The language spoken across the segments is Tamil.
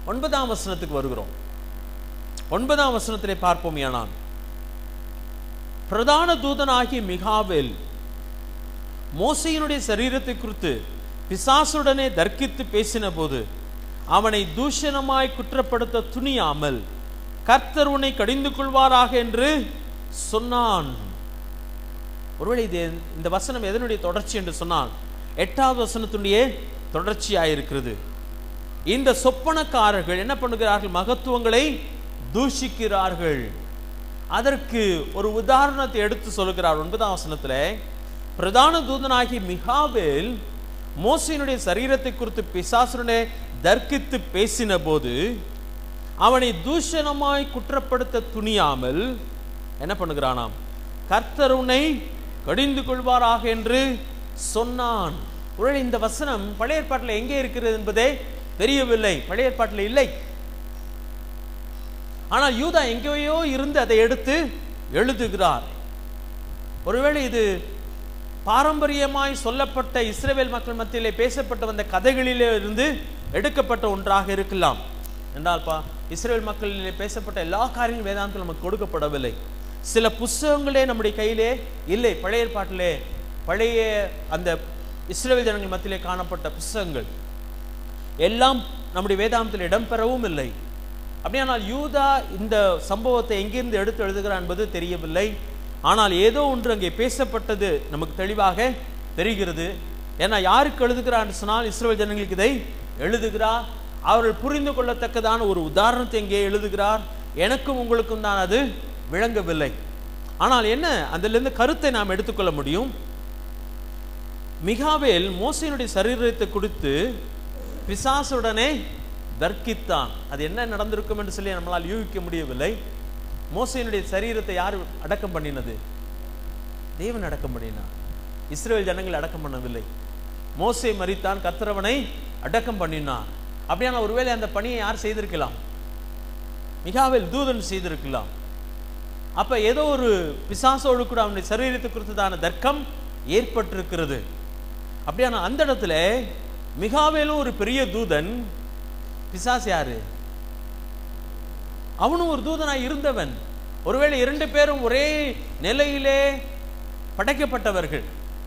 ஒன்பதாம் வசனத்துக்கு வருகிறோம் ஒன்பதாம் வசனத்திலே பார்ப்போம் ஏனான் பிரதான தூதனாகிய மிகாவேல் மோசையினுடைய சரீரத்தை குறித்து பிசாசுடனே தர்க்கித்து பேசின போது அவனை தூஷணமாய் குற்றப்படுத்த துணியாமல் கர்த்தர் உன்னை கடிந்து கொள்வாராக என்று சொன்னான் ஒருவேளை இது இந்த வசனம் எதனுடைய தொடர்ச்சி என்று சொன்னால் எட்டாவது வசனத்துடைய தொடர்ச்சியாயிருக்கிறது இந்த சொப்பனக்காரர்கள் என்ன பண்ணுகிறார்கள் மகத்துவங்களை தூஷிக்கிறார்கள் அதற்கு ஒரு உதாரணத்தை எடுத்து சொல்லுகிறார் ஒன்பதாம் வசனத்துல பிரதான தூதனாகி மிகாவேல் மோசையினுடைய சரீரத்தை குறித்து பிசாசுடனே தர்க்கித்து பேசின போது அவனை தூஷணமாய் குற்றப்படுத்த துணியாமல் என்ன பண்ணுகிறானாம் கர்த்தர் உன்னை கடிந்து கொள்வாராக என்று சொன்னான் ஒருவேளை இந்த வசனம் பழைய ஏற்பாட்டில் எங்கே இருக்கிறது என்பதே தெரியவில்லை பழைய ஏற்பாட்டில் இல்லை ஆனால் யூதா எங்கேயோ இருந்து அதை எடுத்து எழுதுகிறார் ஒருவேளை இது பாரம்பரியமாய் சொல்லப்பட்ட இஸ்ரவேல் மக்கள் மத்தியிலே பேசப்பட்டு வந்த கதைகளிலே இருந்து எடுக்கப்பட்ட ஒன்றாக இருக்கலாம் என்றால் பா இஸ்ரேல் மக்களிலே பேசப்பட்ட எல்லா காரியங்களும் வேதாந்தத்தில் நமக்கு கொடுக்கப்படவில்லை சில புஸ்தகங்களே நம்முடைய கையிலே இல்லை பழைய ஏற்பாட்டிலே பழைய அந்த இஸ்ரேல் ஜனங்கள் மத்தியிலே காணப்பட்ட புஸ்தகங்கள் எல்லாம் நம்முடைய வேதாந்தத்தில் இடம்பெறவும் இல்லை அப்படியானால் யூதா இந்த சம்பவத்தை எங்கிருந்து எடுத்து எழுதுகிறார் என்பது தெரியவில்லை ஆனால் ஏதோ ஒன்று அங்கே பேசப்பட்டது நமக்கு தெளிவாக தெரிகிறது ஏன்னா யாருக்கு எழுதுகிறார் சொன்னால் இஸ்ரேல் ஜனங்களுக்கு இதை எழுதுகிறார் அவர்கள் புரிந்து கொள்ளத்தக்கதான ஒரு உதாரணத்தை இங்கே எழுதுகிறார் எனக்கும் உங்களுக்கும் தான் அது விளங்கவில்லை ஆனால் என்ன அதிலிருந்து கருத்தை நாம் எடுத்துக்கொள்ள முடியும் மிகாவேல் மோசையினுடைய சரீரத்தை கொடுத்து பிசாசுடனே தர்க்கித்தான் அது என்ன நடந்திருக்கும் என்று சொல்லி நம்மளால் யூகிக்க முடியவில்லை மோசையினுடைய சரீரத்தை யார் அடக்கம் பண்ணினது தேவன் அடக்கம் பண்ணினார் இஸ்ரேல் ஜனங்கள் அடக்கம் பண்ணவில்லை மோசை மரித்தான் கத்திரவனை அடக்கம் பண்ணினார் அப்படியான ஒருவேளை அந்த பணியை யார் செய்திருக்கலாம் மிகாவேல் தூதன் செய்திருக்கலாம் அப்ப ஏதோ ஒரு பிசாசோடு கூட அவனுடைய சரீரத்தை குறித்ததான தர்க்கம் ஏற்பட்டிருக்கிறது அப்படியான அந்த இடத்துல மிகாவேலும் ஒரு பெரிய தூதன் பிசாஸ் யாரு அவனும் ஒரு தூதனாய் இருந்தவன் ஒருவேளை இரண்டு பேரும் ஒரே நிலையிலே படைக்கப்பட்டவர்கள்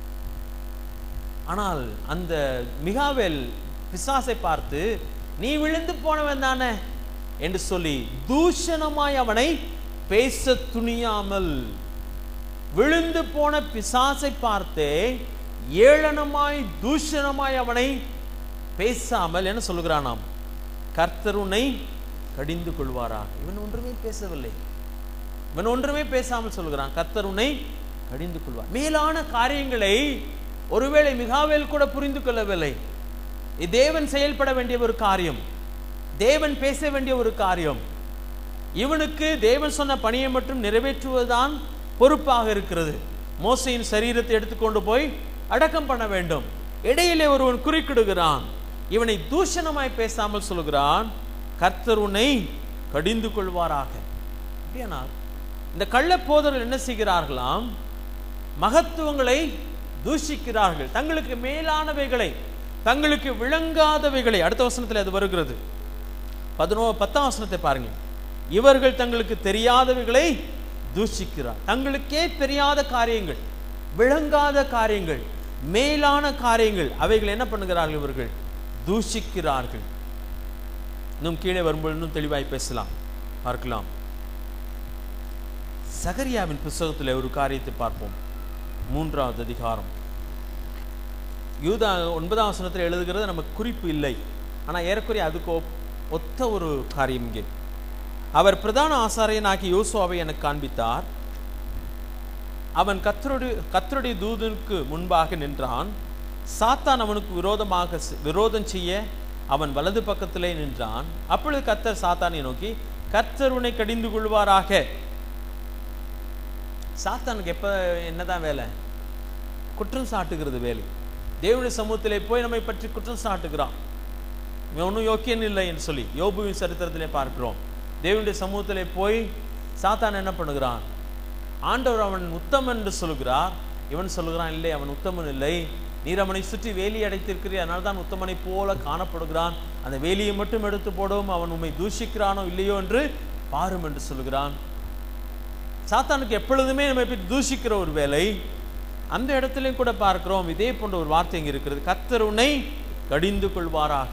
ஆனால் அந்த மிகாவேல் பிசாசை பார்த்து நீ விழுந்து போனவன் தானே என்று சொல்லி தூஷணமாய் அவனை பேச துணியாமல் விழுந்து போன பிசாசை பார்த்தே ஏளனமாய் தூஷணமாய் அவனை பேசாமல் என்ன சொல்லுகிறானாம் கர்த்தர் உன்னை கடிந்து கொள்வாராக இவன் ஒன்றுமே பேசவில்லை இவன் ஒன்றுமே பேசாமல் சொல்கிறான் கர்த்தர் உன்னை கடிந்து கொள்வார் மேலான காரியங்களை ஒருவேளை மிகாவேல் கூட புரிந்து கொள்ளவில்லை இது தேவன் செயல்பட வேண்டிய ஒரு காரியம் தேவன் பேச வேண்டிய ஒரு காரியம் இவனுக்கு தேவன் சொன்ன பணியை மட்டும் நிறைவேற்றுவதுதான் பொறுப்பாக இருக்கிறது மோசையின் சரீரத்தை எடுத்துக்கொண்டு போய் அடக்கம் பண்ண வேண்டும் இடையிலே ஒருவன் குறுக்கிடுகிறான் இவனை தூஷணமாய் பேசாமல் சொல்கிறான் கர்த்தர் உன்னை கடிந்து கொள்வாராக அப்படியானால் இந்த கள்ளப்போதர்கள் என்ன செய்கிறார்களாம் மகத்துவங்களை தூஷிக்கிறார்கள் தங்களுக்கு மேலானவைகளை தங்களுக்கு விளங்காதவைகளை அடுத்த வசனத்தில் அது வருகிறது பதினோ பத்தாம் வசனத்தை பாருங்க இவர்கள் தங்களுக்கு தெரியாதவைகளை தூஷிக்கிறார் தங்களுக்கே தெரியாத காரியங்கள் விளங்காத காரியங்கள் மேலான காரியங்கள் அவைகள் என்ன பண்ணுகிறார்கள் இவர்கள் தூஷிக்கிறார்கள் இன்னும் கீழே வரும்போது இன்னும் தெளிவாய் பேசலாம் பார்க்கலாம் சகரியாவின் புஸ்தகத்தில் ஒரு காரியத்தை பார்ப்போம் மூன்றாவது அதிகாரம் யூதா ஒன்பதாம் வசனத்தில் எழுதுகிறது நமக்கு குறிப்பு இல்லை ஆனால் ஏறக்குறைய அதுக்கு ஒப்- ஒத்த ஒரு காரியம் இங்கே அவர் பிரதான ஆசாரியனாகி யோசுவாவை எனக்கு காண்பித்தார் அவன் கத்தருடைய கத்தருடைய தூதனுக்கு முன்பாக நின்றான் சாத்தான் அவனுக்கு விரோதமாக செ- விரோதம் செய்ய அவன் வலது பக்கத்திலே நின்றான் அப்பொழுது கத்தர் சாத்தானை நோக்கி கர்த்தர் உன்னை கடிந்து கொள்வாராக சாத்தானுக்கு எப்ப என்னதான் வேலை குற்றம் சாட்டுகிறது வேலை தேவனுடைய சமூகத்திலே போய் நம்மை பற்றி குற்றம் சாட்டுகிறான் இவன் ஒன்றும் யோக்கியன் இல்லை என்று சொல்லி யோபுவின் சரித்திரத்திலே பார்க்கிறோம் தேவனுடைய சமூகத்திலே போய் சாத்தான் என்ன பண்ணுகிறான் ஆண்டவர் அவன் உத்தமன் என்று சொல்லுகிறார் இவன் சொல்லுகிறான் இல்லை அவன் உத்தமன் இல்லை நீர் அவனை சுற்றி வேலி அடைத்திருக்கிறீர் அதனால தான் உத்தமனை போல காணப்படுகிறான் அந்த வேலியை மட்டும் எடுத்து போடவும் அவன் உண்மை தூஷிக்கிறானோ இல்லையோ என்று பாரும் என்று சொல்கிறான் சாத்தானுக்கு எப்பொழுதுமே நம்ம பற்றி தூஷிக்கிற ஒரு வேலை அந்த இடத்துலையும் கூட பார்க்கிறோம் இதே போன்ற ஒரு வார்த்தை இங்க இருக்கிறது கர்த்தர் உன்னை கடிந்து கொள்வாராக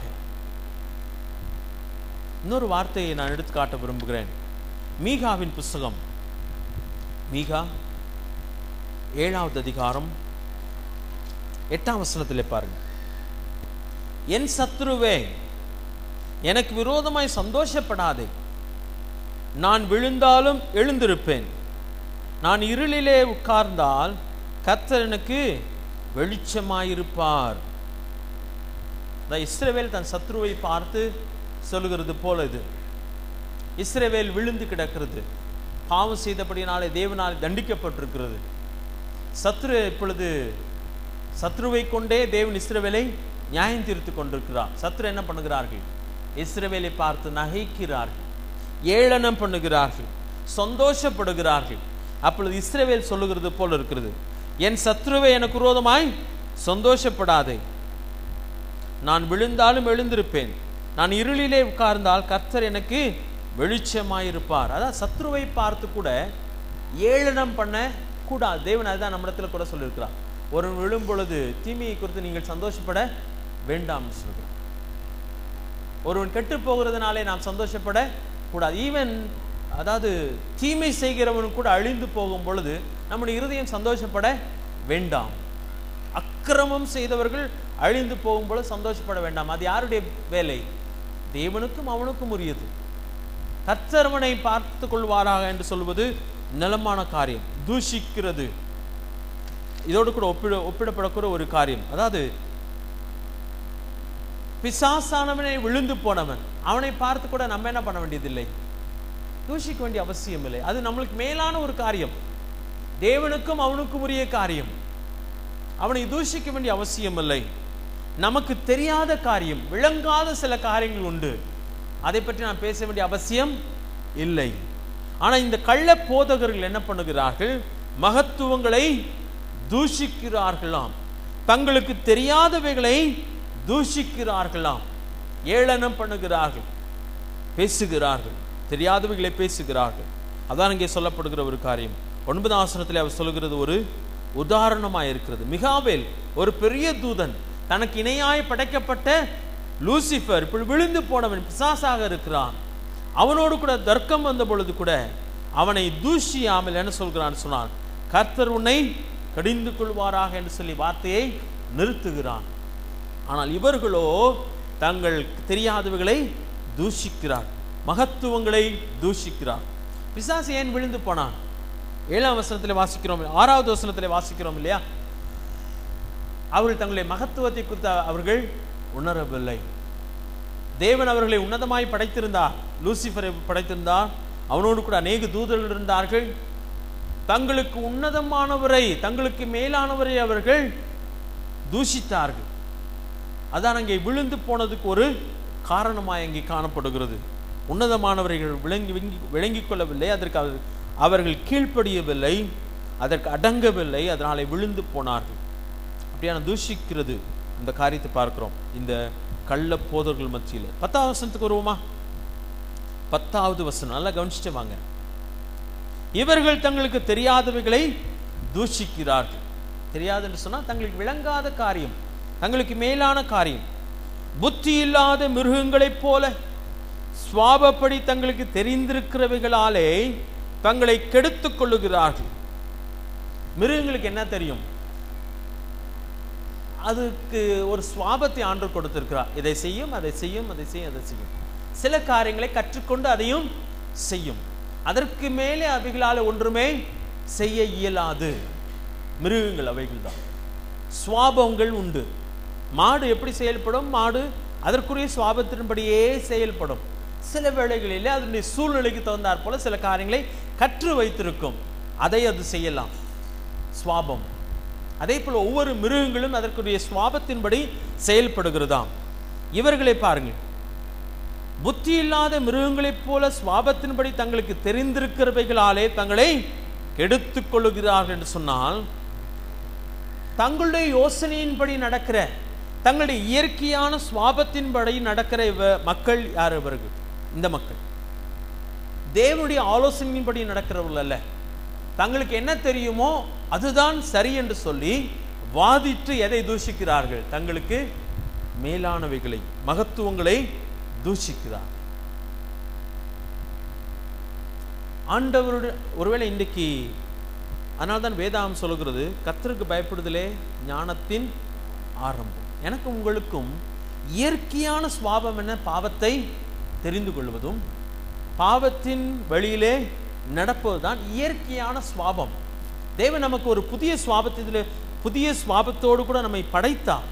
இன்னொரு வார்த்தையை நான் எடுத்து காட்ட விரும்புகிறேன் மீகாவின் புஸ்தகம் மீகா ஏழாவது அதிகாரம் எட்டாம் வசனத்திலே பாருங்க என் சத்துருவே எனக்கு விரோதமாய் சந்தோஷப்படாதே நான் விழுந்தாலும் எழுந்திருப்பேன் நான் இருளிலே உட்கார்ந்தால் கர்த்தர் எனக்கு வெளிச்சமாயிருப்பார் இந்த இஸ்ரவேல் தன் சத்ருவை பார்த்து சொல்லுகிறது போல இது இஸ்ரவேல் விழுந்து கிடக்கிறது பாவம் செய்தபடினாலே தேவனால் தண்டிக்கப்பட்டிருக்கிறது சத்ரு இப்பொழுது சத்ருவை கொண்டே தேவன் இஸ்ரவேலை நியாயம் தீர்த்து கொண்டிருக்கிறார் சத்ரு என்ன பண்ணுகிறார்கள் இஸ்ரவேலை பார்த்து நகைக்கிறார்கள் ஏளனம் பண்ணுகிறார்கள் சந்தோஷப்படுகிறார்கள் அப்பொழுது இஸ்ரவேல் சொல்லுகிறது போல இருக்கிறது என் சத்ருவை எனக்கு விரோதமாய் சந்தோஷப்படாதே நான் விழுந்தாலும் எழுந்திருப்பேன் நான் இருளிலே உட்கார்ந்தால் கர்த்தர் எனக்கு வெளிச்சமாயிருப்பார் அதான் சத்ருவை பார்த்து கூட ஏளனம் பண்ண கூடாது தேவன் அதுதான் நம்மிடத்துல கூட சொல்லியிருக்கிறார் ஒருவன் விழும் பொழுது தீமையை குறித்து நீங்கள் சந்தோஷப்பட வேண்டாம்னு சொல்கிறார் ஒருவன் கெட்டு போகிறதுனாலே நாம் சந்தோஷப்பட கூடாது ஈவன் அதாவது தீமை செய்கிறவன் கூட அழிந்து போகும் பொழுது நம்முடைய இருதயம் சந்தோஷப்பட வேண்டாம் அக்கிரமம் செய்தவர்கள் அழிந்து போகும் பொழுது சந்தோஷப்பட வேண்டாம் அது யாருடைய வேலை தேவனுக்கும் அவனுக்கும் உரியது கத்தர்வனை பார்த்து கொள்வாராக என்று சொல்வது நிலமான காரியம் தூஷிக்கிறது இதோடு கூட ஒப்பிட ஒப்பிடப்படக்கூட ஒரு காரியம் அதாவது பிசாசானவனை விழுந்து போனவன் அவனை பார்த்து கூட நம்ம என்ன பண்ண வேண்டியதில்லை தூஷிக்க வேண்டிய அவசியம் இல்லை அது நம்மளுக்கு மேலான ஒரு காரியம் தேவனுக்கும் அவனுக்கும் உரிய காரியம் அவனை தூஷிக்க வேண்டிய அவசியம் இல்லை நமக்கு தெரியாத காரியம் விளங்காத சில காரியங்கள் உண்டு அதை பற்றி நான் பேச வேண்டிய அவசியம் இல்லை ஆனா இந்த கள்ள போதகர்கள் என்ன பண்ணுகிறார்கள் மகத்துவங்களை தூஷிக்கிறார்களாம் தங்களுக்கு தெரியாதவைகளை தூஷிக்கிறார்களாம் ஏளனம் பண்ணுகிறார்கள் பேசுகிறார்கள் தெரியாதவைகளை பேசுகிறார்கள் அதான் இங்கே சொல்லப்படுகிற ஒரு காரியம் ஒன்பதாம் ஆசனத்தில் அவர் சொல்லுகிறது ஒரு உதாரணமாக இருக்கிறது மிகாவேல் ஒரு பெரிய தூதன் தனக்கு இணையாய் படைக்கப்பட்ட லூசிஃபர் இப்படி விழுந்து போனவன் பிசாசாக இருக்கிறான் அவனோடு கூட தர்க்கம் வந்த பொழுது கூட அவனை தூஷியாமல் என்ன சொல்கிறான் சொன்னான் கர்த்தர் உன்னை கடிந்து கொள்வாராக என்று சொல்லி வார்த்தையை நிறுத்துகிறான் ஆனால் இவர்களோ தங்கள் தெரியாதவைகளை தூஷிக்கிறார் மகத்துவங்களை தூஷிக்கிறார் பிசாசு ஏன் விழுந்து போனான் ஏழாம் வசனத்தில் வாசிக்கிறோம் ஆறாவது வசனத்தில் வாசிக்கிறோம் இல்லையா அவர்கள் தங்களுடைய மகத்துவத்தை குறித்து அவர்கள் உணரவில்லை தேவன் அவர்களை உன்னதமாய் படைத்திருந்தார் லூசிஃபரை படைத்திருந்தார் அவனோடு கூட அநேக தூதர்கள் இருந்தார்கள் தங்களுக்கு உன்னதமானவரை தங்களுக்கு மேலானவரை அவர்கள் தூஷித்தார்கள் அதான் அங்கே விழுந்து போனதுக்கு ஒரு காரணமாய் அங்கே காணப்படுகிறது உன்னதமானவர்கள் விளங்கி விளங்கி- விளங்கிக் கொள்ளவில்லை அதற்கு அவர்- அவர்கள் கீழ்ப்படியவில்லை அதற்கு அடங்கவில்லை அதனாலே விழுந்து போனார்கள் அப்படியான தூஷிக்கிறது இந்த காரியத்தை பார்க்கிறோம் இந்த கள்ள போதர்கள் மத்தியில் பத்தாவது வசனத்துக்கு வருவோமா பத்தாவது வசனம் நல்லா கவனிச்சுட்டு வாங்க இவர்கள் தங்களுக்கு தெரியாதவைகளை தூஷிக்கிறார்கள் தெரியாது என்று சொன்னால் தங்களுக்கு விளங்காத காரியம் தங்களுக்கு மேலான காரியம் புத்தி இல்லாத மிருகங்களைப் போல சுவாபப்படி தங்களுக்கு தெரிந்திருக்கிறவைகளாலே தங்களை கெடுத்துக் கொள்ளுகிறார்கள் மிருகங்களுக்கு என்ன தெரியும் அதுக்கு ஒரு சுவாபத்தை ஆண்டு கொடுத்திருக்கிறார் இதை செய்யும் அதை செய்யும் அதை செய்யும் அதை செய்யும் சில காரியங்களை கற்றுக்கொண்டு அதையும் செய்யும் அதற்கு மேலே அவைகளால் ஒன்றுமே செய்ய இயலாது மிருகங்கள் அவைகள் தான் சுவாபங்கள் உண்டு மாடு எப்படி செயல்படும் மாடு அதற்குரிய சுவாபத்தின்படியே செயல்படும் சில வேளைகளிலே அதனுடைய சூழ்நிலைக்கு தகுந்தாற் போல சில காரியங்களை கற்று வைத்திருக்கும் அதை அது செய்யலாம் சுவாபம் அதே போல் ஒவ்வொரு மிருகங்களும் அதற்குரிய சுவாபத்தின்படி செயல்படுகிறதாம் இவர்களை பாருங்கள் புத்தி இல்லாத மிருகங்களைப் போல சுவாபத்தின்படி தங்களுக்கு தெரிந்திருக்கிறவைகளாலே தங்களை கெடுத்துக் கொள்ளுகிறார்கள் என்று சொன்னால் தங்களுடைய யோசனையின்படி நடக்கிற தங்களுடைய இயற்கையான சுவாபத்தின்படி நடக்கிற இவ மக்கள் யார் இவர்கள் இந்த மக்கள் தேவனுடைய ஆலோசனையின்படி நடக்கிறவர்கள் அல்ல தங்களுக்கு என்ன தெரியுமோ அதுதான் சரி என்று சொல்லி வாதிட்டு எதை தூஷிக்கிறார்கள் தங்களுக்கு மேலானவைகளை மகத்துவங்களை தூஷிக்கிறார் ஆண்டவருடைய ஒருவேளை இன்றைக்கு அதனால்தான் வேதாகம் சொல்கிறது கத்தருக்கு பயப்படுதலே ஞானத்தின் ஆரம்பம் எனக்கு உங்களுக்கும் இயற்கையான சுவாபம் என்ன பாவத்தை தெரிந்து கொள்வதும் பாவத்தின் வழியிலே நடப்பதுதான் இயற்கையான சுவாபம் தேவன் நமக்கு ஒரு புதிய சுவாபத்தில் புதிய சுவாபத்தோடு கூட நம்மை படைத்தார்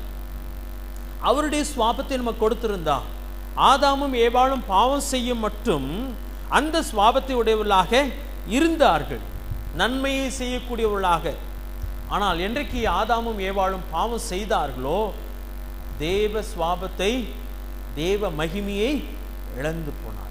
அவருடைய சுவாபத்தை நமக்கு கொடுத்திருந்தா ஆதாமும் ஏவாளும் பாவம் செய்யும் மட்டும் அந்த சுவாபத்தை உடையவர்களாக இருந்தார்கள் நன்மையை செய்யக்கூடியவர்களாக ஆனால் என்றைக்கு ஆதாமும் ஏவாளும் பாவம் செய்தார்களோ தேவ சுவாபத்தை தேவ மகிமையை இழந்து போனார்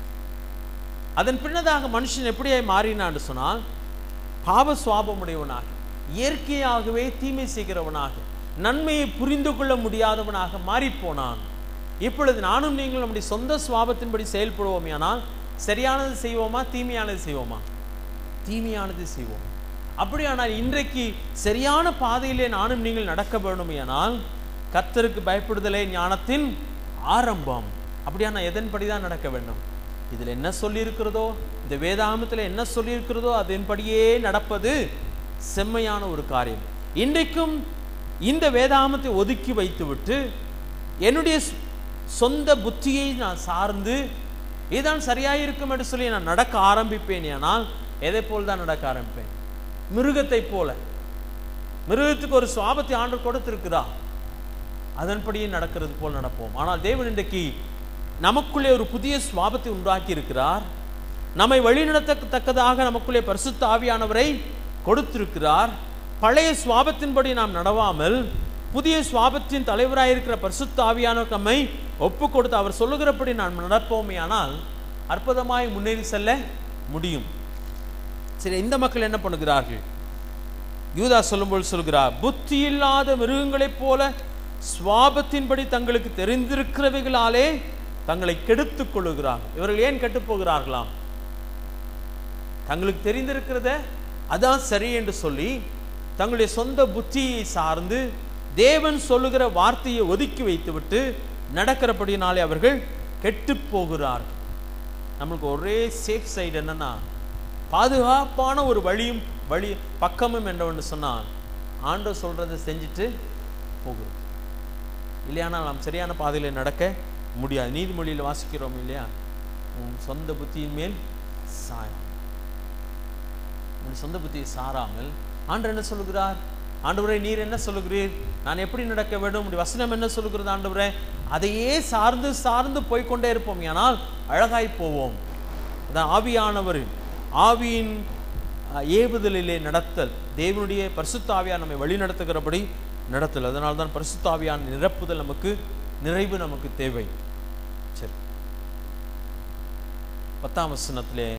அதன் பின்னதாக மனுஷன் எப்படியாய் மாறினான்னு சொன்னால் பாவ சுவாபமுடையவனாக இயற்கையாகவே தீமை செய்கிறவனாக நன்மையை புரிந்து கொள்ள முடியாதவனாக மாறிப்போனான் இப்பொழுது நானும் நீங்கள் நம்முடைய சொந்த சுவாபத்தின்படி செயல்படுவோமே ஆனால் சரியானது செய்வோமா தீமையானது செய்வோமா தீமையானது செய்வோம் அப்படியானால் இன்றைக்கு சரியான பாதையிலே நானும் நீங்கள் நடக்க வேண்டுமையானால் கர்த்தருக்கு பயப்படுதலே ஞானத்தின் ஆரம்பம் அப்படியானால் எதன்படி தான் நடக்க வேண்டும் இதில் என்ன சொல்லியிருக்கிறதோ இந்த வேதாகமத்தில் என்ன சொல்லியிருக்கிறதோ அதன்படியே நடப்பது செம்மையான ஒரு காரியம் இன்றைக்கும் இந்த வேதாகமத்தை ஒதுக்கி வைத்துவிட்டு என்னுடைய சொ- சொந்த புத்தியை நான் சார்ந்து இதுதான் சரியாக இருக்கும் என்று சொல்லி நான் நடக்க ஆரம்பிப்பேன் ஆனால் எதை போல் தான் நடக்க ஆரம்பிப்பேன் மிருகத்தை போல மிருகத்துக்கு ஒரு சுவாபத்தை ஆண்டு கொடுத்திருக்கிறா அதன்படியே நடக்கிறது போல் நடப்போம் ஆனால் தேவன் இன்றைக்கு நமக்குள்ளே ஒரு புதிய சுவாபத்தை உண்டாக்கி இருக்கிறார் நம்மை வழிநடத்தத்தக்கதாக நமக்குள்ளே பரிசுத்த ஆவியானவரை கொடுத்திருக்கிறார் பழைய சுவாபத்தின்படி நாம் நடவாமல் புதிய சுவாபத்தின் தலைவராயிருக்கிற பரிசுத்த ஆவியானவர் நம்மை ஒப்பு கொடுத்து அவர் சொல்லுகிறபடி நாம் நடப்போமே ஆனால் அற்புதமாய் முன்னேறி செல்ல முடியும் சரி இந்த மக்கள் என்ன பண்ணுகிறார்கள் யூதா சொல்லும்போது சொல்கிறார் புத்தி இல்லாத மிருகங்களைப் போல சுவாபத்தின்படி தங்களுக்கு தெரிந்திருக்கிறவைகளாலே தங்களை கெடுத்துக் கொள்ளுகிறார்கள் இவர்கள் ஏன் கெட்டு போகிறார்களாம் தங்களுக்கு தெரிந்திருக்கிறத அதான் சரி என்று சொல்லி தங்களுடைய சொந்த புத்தியை சார்ந்து தேவன் சொல்லுகிற வார்த்தையை ஒதுக்கி வைத்துவிட்டு நடக்கிறபடினாலே அவர்கள் கெட்டு போகிறார்கள் நம்மளுக்கு ஒரே சேஃப் சைடு என்னன்னா பாதுகாப்பான ஒரு வழியும் வழி பக்கமும் என்னவென்று சொன்னால் ஆண்டவர் சொல்றதை செஞ்சுட்டு போகிறோம் இல்லையானால் நாம் சரியான பாதையில் நடக்க முடியாது நீதிமொழியில் வாசிக்கிறோம் இல்லையா உன் சொந்த புத்தியின் மேல் சாயம் உன் சொந்த புத்தியை சாராமல் ஆண்டவர் என்ன சொல்லுகிறார் ஆண்டவரே நீர் என்ன சொல்லுகிறீர் நான் எப்படி நடக்க வேண்டும் உடைய வசனம் என்ன சொல்லுகிறது ஆண்டவரே அதையே சார்ந்து சார்ந்து போய்க்கொண்டே இருப்போம் ஆனால் அழகாய் போவோம் அதான் ஆவியானவரின் ஆவியின் அஹ், ஏவுதலிலே நடத்தல் தேவனுடைய பரிசுத்த ஆவியார் நம்மை வழி நடத்துகிறபடி நடத்தல் அதனால தான் பரிசுத்த ஆவியான் நிரப்புதல் நமக்கு நிறைவு நமக்கு தேவை சரி பத்தாம் வசனத்திலே